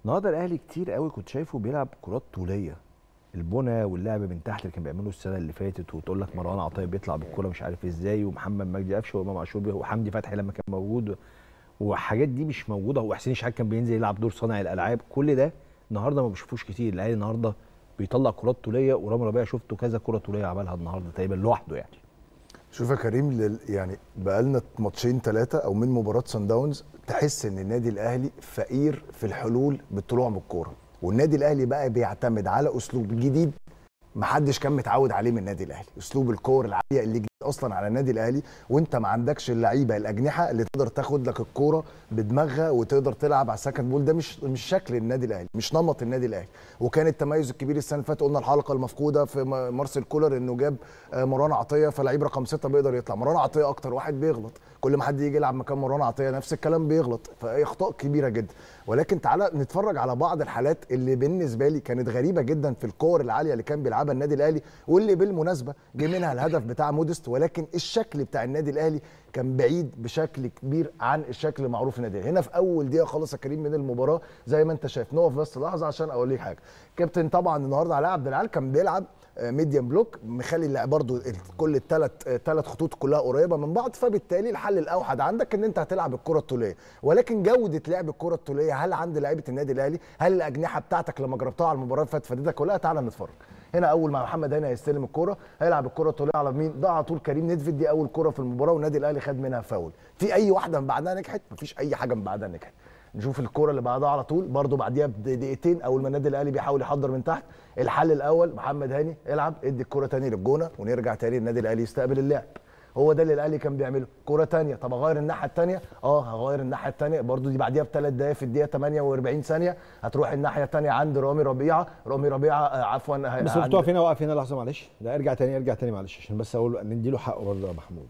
النهارده الاهلي كتير قوي كنت شايفه بيلعب كرات طوليه البنى واللعب من تحت اللي كان بيعمله السنه اللي فاتت وتقول لك مروان عطيه بيطلع بالكوره مش عارف ازاي ومحمد مجدي قفشه وامام عاشور وحمدي فتحي لما كان موجود والحاجات دي مش موجوده وحسين شحات كان بينزل يلعب دور صانع الالعاب كل ده النهارده ما بشوفوش كتير الاهلي النهارده بيطلع كرات طوليه ورامي ربيعه شفته كذا كره طوليه عملها النهارده تقريبا لوحده يعني شوف يا كريم لل... يعني بقالنا ماتشين ثلاثه او من مباراه سان داونز تحس ان النادي الاهلي فقير في الحلول بالطلوع من الكوره والنادي الاهلي بقى بيعتمد على اسلوب جديد محدش كان متعود عليه من النادي الاهلي اسلوب الكور العاليه اللي جديد اصلا على النادي الاهلي وانت ما عندكش اللعيبه الاجنحه اللي تقدر تاخد لك الكوره بدماغها وتقدر تلعب على السكند بول ده مش مش شكل النادي الاهلي مش نمط النادي الاهلي وكان التميز الكبير السنه اللي فاتت قلنا الحلقه المفقوده في مارسيل كولر انه جاب مروان عطيه فلعيب رقم ستة بيقدر يطلع مروان عطيه اكتر واحد بيغلط كل ما حد يجي يلعب مكان مروان عطيه نفس الكلام بيغلط فهي اخطاء كبيره جدا ولكن تعالى نتفرج على بعض الحالات اللي بالنسبه لي كانت غريبه جدا في الكور العاليه اللي كان بيلعبها النادي الاهلي واللي بالمناسبه جه منها الهدف بتاع مودست ولكن الشكل بتاع النادي الاهلي كان بعيد بشكل كبير عن الشكل المعروف النادي الاهلي هنا في اول دقيقه خالص يا كريم من المباراه زي ما انت شايف نقف بس لحظه عشان اقول لك حاجه كابتن طبعا النهارده علاء عبد العال كان بيلعب ميديم بلوك مخلي برضو كل الثلاث ثلاث خطوط كلها قريبه من بعض فبالتالي الحل الاوحد عندك ان انت هتلعب الكره الطوليه ولكن جوده لعب الكره الطوليه هل عند لعيبه النادي الاهلي هل الاجنحه بتاعتك لما جربتها على المباراه اللي فاتت فادتك ولا تعالى نتفرج هنا اول ما محمد هاني هيستلم الكره هيلعب الكره الطوليه على مين ده على طول كريم ندفد دي اول كره في المباراه والنادي الاهلي خد منها فاول في اي واحده من بعدها نجحت مفيش اي حاجه من بعدها نجحت نشوف الكره اللي بعدها على طول برده بعديها بدقيقتين اول ما النادي الاهلي بيحاول يحضر من تحت الحل الاول محمد هاني العب ادي الكره تاني للجونه ونرجع تاني النادي الاهلي يستقبل اللعب هو ده اللي الاهلي كان بيعمله كره تانية طب اغير الناحيه الثانيه اه هغير الناحيه الثانيه برده دي بعديها بثلاث دقائق في الدقيقه 48 ثانيه هتروح الناحيه الثانيه عند رامي ربيعه رامي ربيعه آه عفوا بس عند... تقف هنا واقف هنا لحظه معلش لا ارجع تاني ارجع تاني معلش عشان بس اقول نديله حقه برضه يا محمود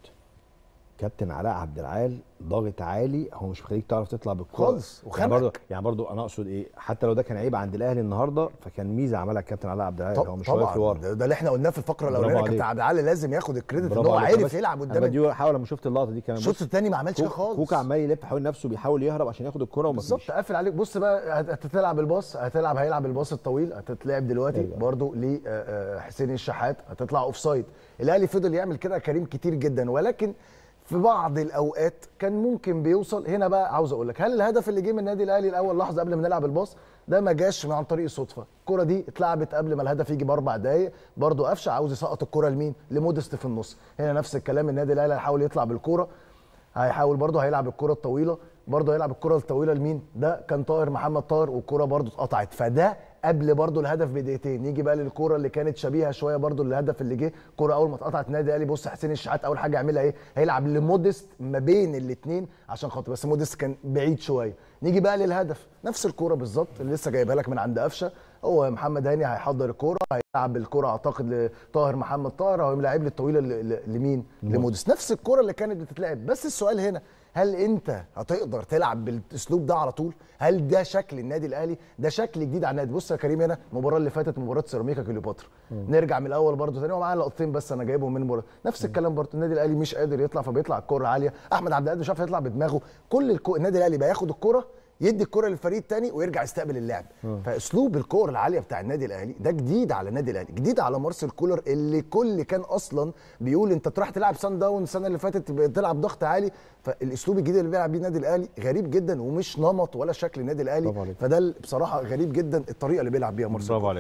كابتن علاء عبد العال ضاغط عالي هو مش مخليك تعرف تطلع بالكوره خالص يعني برضه يعني برضه انا اقصد ايه حتى لو ده كان عيب عند الاهلي النهارده فكان ميزه عملها الكابتن علاء عبد العال هو مش واقف ورا ده, ده اللي احنا قلناه في الفقره الاولانيه كابتن عبد العال لازم ياخد الكريدت ان هو عرف يلعب قدام انا حاول لما شفت اللقطه دي كمان الشوط الثاني ما عملش خالص كوكا عمال يلف حوالين نفسه بيحاول يهرب عشان ياخد الكوره وما بالظبط قافل عليك بص بقى هتلعب الباص هتلعب هيلعب الباص الطويل هتتلعب دلوقتي برضه لحسين الشحات هتطلع اوف سايد الاهلي فضل يعمل كده كريم كتير جدا ولكن في بعض الاوقات كان ممكن بيوصل هنا بقى عاوز اقول لك هل الهدف اللي جه من النادي الاهلي الاول لحظه قبل ما نلعب الباص ده ما جاش عن طريق الصدفه الكره دي اتلعبت قبل ما الهدف يجي باربع دقائق برضه قفشه عاوز يسقط الكره لمين لمودست في النص هنا نفس الكلام النادي الاهلي هيحاول يطلع بالكوره هيحاول برضه هيلعب الكره الطويله برضه هيلعب الكره الطويله لمين ده كان طاهر محمد طاهر والكره برضه اتقطعت فده قبل برضه الهدف بدقيقتين نيجي بقى للكوره اللي كانت شبيهه شويه برضه للهدف اللي جه كوره اول ما اتقطعت النادي الاهلي بص حسين الشحات اول حاجه يعملها ايه هيلعب لمودست ما بين الاثنين عشان خاطر بس مودست كان بعيد شويه نيجي بقى للهدف نفس الكوره بالظبط اللي لسه جايبها لك من عند قفشه هو محمد هاني هيحضر الكوره هيلعب الكوره اعتقد لطاهر محمد طاهر هو ملاعب لي الطويله لمين لمودست نفس الكوره اللي كانت بتتلعب بس السؤال هنا هل انت هتقدر تلعب بالاسلوب ده على طول هل ده شكل النادي الاهلي ده شكل جديد على النادي بص يا كريم هنا المباراه اللي فاتت مباراه سيراميكا كليوباترا نرجع من الاول برده تاني ومعانا لقطتين بس انا جايبهم من المباراه نفس الكلام برده النادي الاهلي مش قادر يطلع فبيطلع الكوره عاليه احمد عبد القادر مش عارف يطلع بدماغه كل الكو... النادي الاهلي بياخد الكوره يدي الكره للفريق الثاني ويرجع يستقبل اللعب فاسلوب الكور العاليه بتاع النادي الاهلي ده جديد على النادي الاهلي جديد على مارسيل كولر اللي كل كان اصلا بيقول انت تروح تلعب سان داون السنه اللي فاتت تلعب ضغط عالي فالاسلوب الجديد اللي بيلعب بيه النادي الاهلي غريب جدا ومش نمط ولا شكل النادي الاهلي فده بصراحه غريب جدا الطريقه اللي بيلعب بيها مارسيل